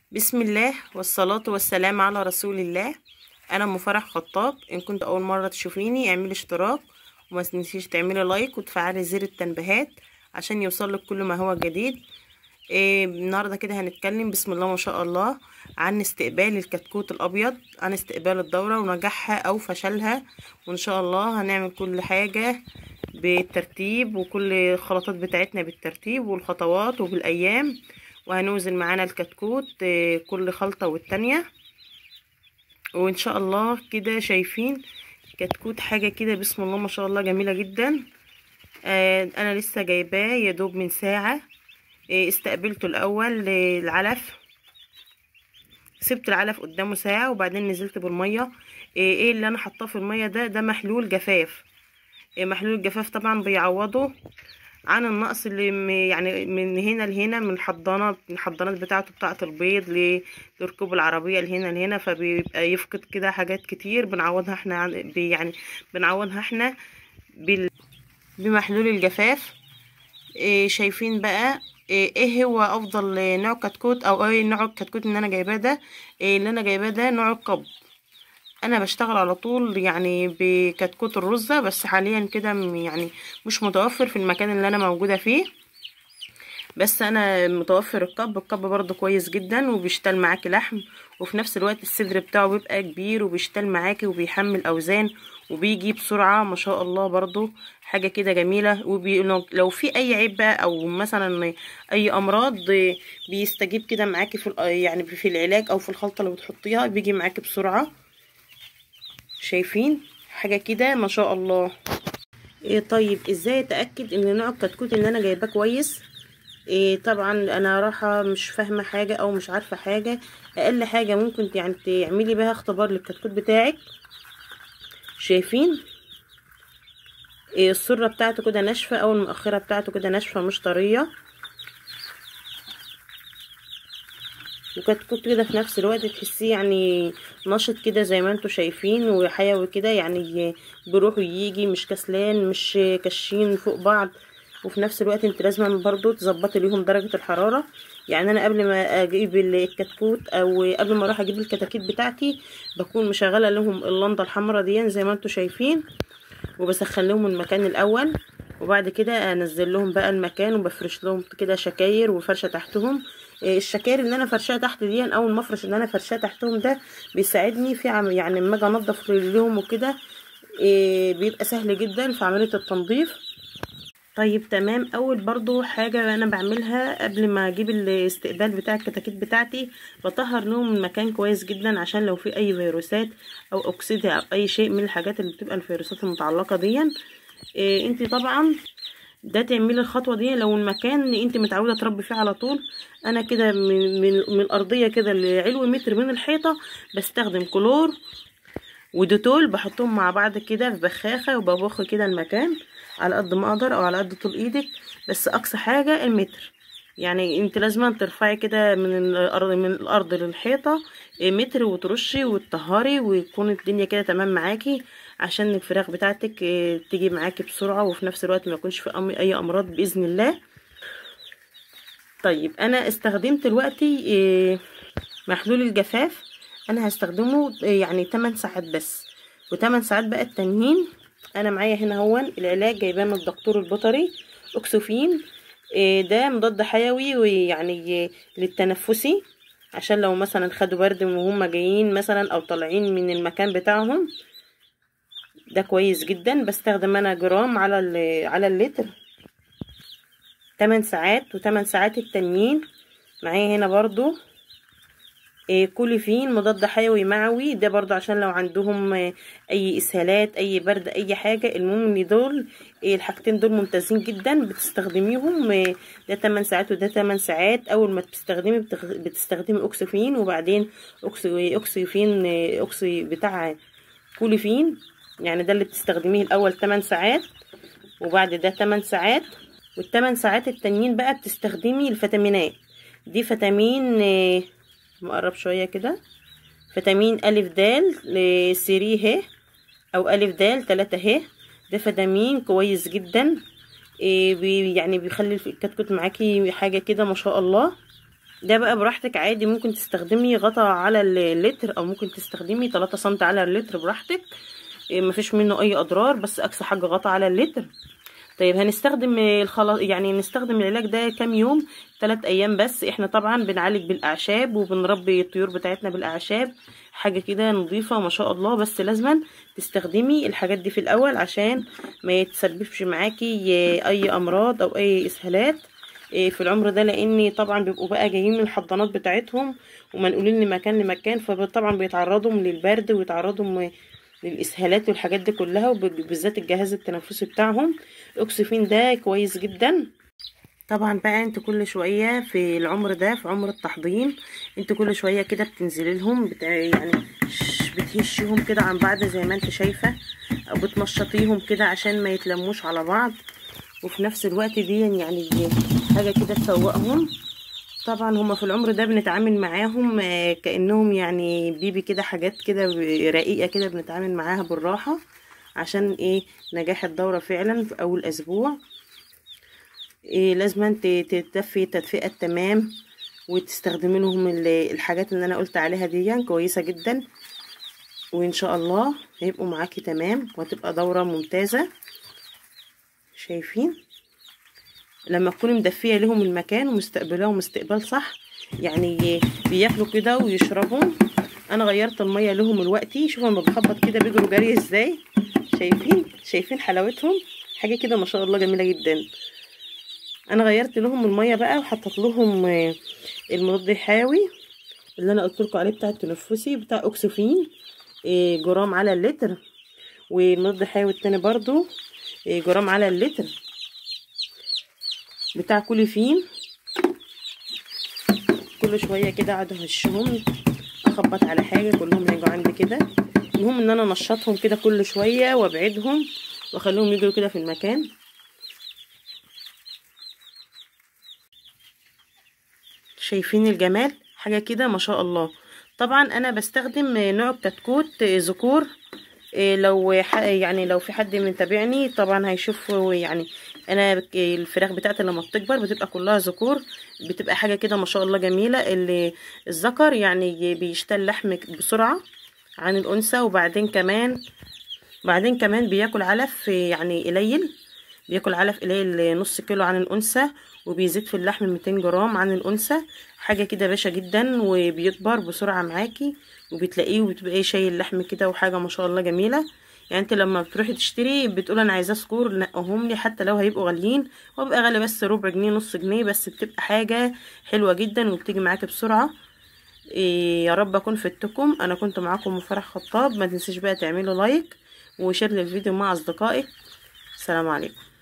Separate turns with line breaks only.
بسم الله والصلاة والسلام على رسول الله أنا أم فرح خطاب إن كنت أول مرة تشوفيني اعملي اشتراك وما تنسيش تعملي لايك وتفعلي زر التنبيهات عشان يوصلك كل ما هو جديد إيه النهاردة كده هنتكلم بسم الله ما شاء الله عن استقبال الكتكوت الأبيض عن استقبال الدورة ونجاحها أو فشلها وإن شاء الله هنعمل كل حاجة بالترتيب وكل الخلطات بتاعتنا بالترتيب والخطوات وبالأيام وهنوزن معانا الكتكوت كل خلطة والتانية وان شاء الله كده شايفين كتكوت حاجة كده بسم الله ما شاء الله جميلة جدا انا لسه جايباه يدوب من ساعة استقبلته الاول العلف سبت العلف قدامه ساعة وبعدين نزلت بالمية ايه اللي انا حطاه في المية ده ده محلول جفاف محلول الجفاف طبعا بيعوضه عن النقص اللي يعني من هنا لهنا من الحضانات من الحضانات بتاعته بتاعه البيض لركوب العربيه لهنا لهنا فبيبقى يفقد كده حاجات كتير بنعوضها احنا يعني بنعوضها احنا بال بمحلول الجفاف إيه شايفين بقى إيه, ايه هو افضل نوع كتكوت او ايه نوع الكتكوت اللي انا جايباه ده إيه اللي انا جايباه ده نوع القب انا بشتغل على طول يعني بكتكوت الرزة بس حاليا كده يعني مش متوفر في المكان اللي انا موجودة فيه بس انا متوفر القب القب برضو كويس جدا وبيشتل معاكي لحم وفي نفس الوقت الصدر بتاعه بيبقى كبير وبيشتل معاكي وبيحمل اوزان وبيجي بسرعة ما شاء الله برضو حاجة كده جميلة ولو في اي عيب بقى او مثلا اي امراض بيستجيب كده معاكي في يعني في العلاج او في الخلطة اللي بتحطيها بيجي معاكي بسرعة شايفين حاجه كده ما شاء الله إيه طيب ازاي اتاكد ان نوع الكتكوت اللي انا جايباه كويس إيه طبعا انا رايحه مش فاهمه حاجه او مش عارفه حاجه اقل حاجه ممكن يعني تعملي بها اختبار للكتكوت بتاعك شايفين إيه السره بتاعته كده ناشفه او المؤخره بتاعته كده ناشفه مش طريه وكتكوت كده في نفس الوقت تحسيه يعني نشط كده زي ما انتوا شايفين وحيوي كده يعني بيروح ويجي مش كسلان مش كشين فوق بعض وفي نفس الوقت انت لازم برضو تظبطي ليهم درجة الحرارة يعني انا قبل ما اجيب الكتكوت او قبل ما اروح اجيب الكتاكيت بتاعتي بكون مشغلة لهم اللندة الحمراء دي زي ما انتوا شايفين وبسخن لهم المكان الاول وبعد كده انزل لهم بقى المكان وبفرش لهم كده شكاير وفرشه تحتهم الشكاير اللي انا فرشاها تحت دي او المفرش اللي انا فرشاه تحتهم ده بيساعدني في عم يعني لما اجي انضف رجليهم وكده بيبقى سهل جدا في عمليه التنظيف طيب تمام اول برضو حاجة انا بعملها قبل ما اجيب الاستقبال بتاع الكتاكيت بتاعتي بطهر لهم المكان كويس جدا عشان لو في اي فيروسات او اكسده او اي شيء من الحاجات اللي بتبقى الفيروسات المتعلقة دي إيه انت طبعا ده تعملي الخطوه دي لو المكان انت متعوده تربي فيه على طول انا كده من, من, من الارضيه كده لعلو متر من الحيطه بستخدم كلور وديتول بحطهم مع بعض كده في بخاخه وببخ كده المكان على قد ما اقدر او على قد طول ايدك بس اقصى حاجه المتر يعني انت لازم ترفعي كده من الارض من الارض للحيطه متر وترشي وتطهري ويكون الدنيا كده تمام معاكي عشان الفراخ بتاعتك تيجي معاكي بسرعه وفي نفس الوقت ما يكونش في اي امراض باذن الله طيب انا استخدمت دلوقتي محلول الجفاف انا هستخدمه يعني 8 ساعات بس و8 ساعات بقى التانيين انا معايا هنا هون العلاج جايباه من الدكتور البيطري اكسوفين ده مضاد حيوي ويعني للتنفسي عشان لو مثلا خدوا برد وهم جايين مثلا او طالعين من المكان بتاعهم ده كويس جدا بستخدم انا جرام على على اللتر 8 ساعات و8 ساعات التانيين معايا هنا برضو إيه كوليفين مضاد حيوي معوي ده برضو عشان لو عندهم اي اسهالات اي برد اي حاجه المهم ان دول إيه الحاجتين دول ممتازين جدا بتستخدميهم إيه ده 8 ساعات وده 8 ساعات اول ما بتستخدمي بتستخدمي اوكسفين وبعدين اوكسي اوكسيفين اوكسي بتاع كوليفين يعني ده اللي بتستخدميه الاول 8 ساعات وبعد ده 8 ساعات والثمان ساعات التانيين بقى بتستخدمي الفيتامينات دي فيتامين مقرب شويه كده فيتامين الف دال لسيري ه او الف دال 3 ه ده فيتامين كويس جدا إيه بي يعني بيخلي الكتكوت معاكي حاجه كده ما شاء الله ده بقى براحتك عادي ممكن تستخدمي غطا على اللتر او ممكن تستخدمي 3 سم على اللتر براحتك إيه مفيش منه اي اضرار بس اقصى حاجه غطا على اللتر طيب هنستخدم الخلاص يعني نستخدم العلاج ده كام يوم ثلاث ايام بس احنا طبعا بنعالج بالاعشاب وبنربي الطيور بتاعتنا بالاعشاب حاجه كده نظيفه ما شاء الله بس لازما تستخدمي الحاجات دي في الاول عشان ما يتسببش معاكي اي امراض او اي اسهالات في العمر ده لان طبعا بيبقوا بقى جايين من الحضانات بتاعتهم ومنقولين لمكان لمكان فطبعا بيتعرضوا للبرد ويتعرضوا للاسهالات والحاجات دي كلها وبالذات الجهاز التنفسي بتاعهم الاكسفين ده كويس جدا طبعا بقى انت كل شويه في العمر ده في عمر التحضين انت كل شويه كده بتنزلي لهم بتاع يعني بتهشيهم كده عن بعض زي ما انت شايفه او بتنشطيهم كده عشان ما يتلموش على بعض وفي نفس الوقت دي يعني دي حاجه كده تفوقهم طبعا هما في العمر ده بنتعامل معاهم كانهم يعني بيبي كده حاجات كده رقيقه كده بنتعامل معاها بالراحه عشان ايه نجاح الدوره فعلا في اول اسبوع إيه لازم تدفي التدفئه التمام وتستخدمي لهم الحاجات اللي انا قلت عليها دي كويسه جدا وان شاء الله هيبقوا معاكي تمام وهتبقى دوره ممتازه شايفين لما تكوني مدفيه لهم المكان ومستقبلاهم استقبال صح يعني بياكلوا كده ويشربوا انا غيرت الميه لهم دلوقتي شوفوا لما بخبط كده بيجروا جري ازاي شايفين شايفين حلاوتهم حاجه كده ما شاء الله جميله جدا انا غيرت لهم الميه بقى وحطيت لهم المضاد الحيوي اللي انا قلت لكم عليه بتاع التنفسي بتاع اوكسفين جرام على اللتر والمضاد الحيوي التاني برضو جرام على اللتر بتاع كوليفين كل شويه كده اقعد اهشهم اخبط على حاجه كلهم يجوا عندي كده المهم ان انا انشطهم كده كل شويه وابعدهم واخليهم يجروا كده في المكان شايفين الجمال حاجه كده ما شاء الله طبعا انا بستخدم نوع كتكوت ذكور لو يعني لو في حد متابعني طبعا هيشوف يعني انا الفراخ بتاعتي لما بتكبر بتبقى كلها ذكور بتبقى حاجه كده ما شاء الله جميله اللي الذكر يعني بيشتل لحم بسرعه عن الانثى وبعدين كمان بعدين كمان بياكل علف يعني قليل بياكل علف قليل نص كيلو عن الانثى وبيزيد في اللحم 200 جرام عن الانثى حاجه كده باشا جدا وبيكبر بسرعه معاكي وبتلاقيه وبتبقى شايل اللحم كده وحاجه ما شاء الله جميله يعني انت لما بتروحي تشتري بتقول انا عايزاه صقور نقهم لي حتى لو هيبقوا غاليين هو بيبقى غالي بس ربع جنيه نص جنيه بس بتبقى حاجه حلوه جدا وبتيجي معاكي بسرعه إيه يا رب اكون فدتكم انا كنت معاكم مفرح خطاب ما تنسيش بقى تعملوا لايك وشير للفيديو مع اصدقائك السلام عليكم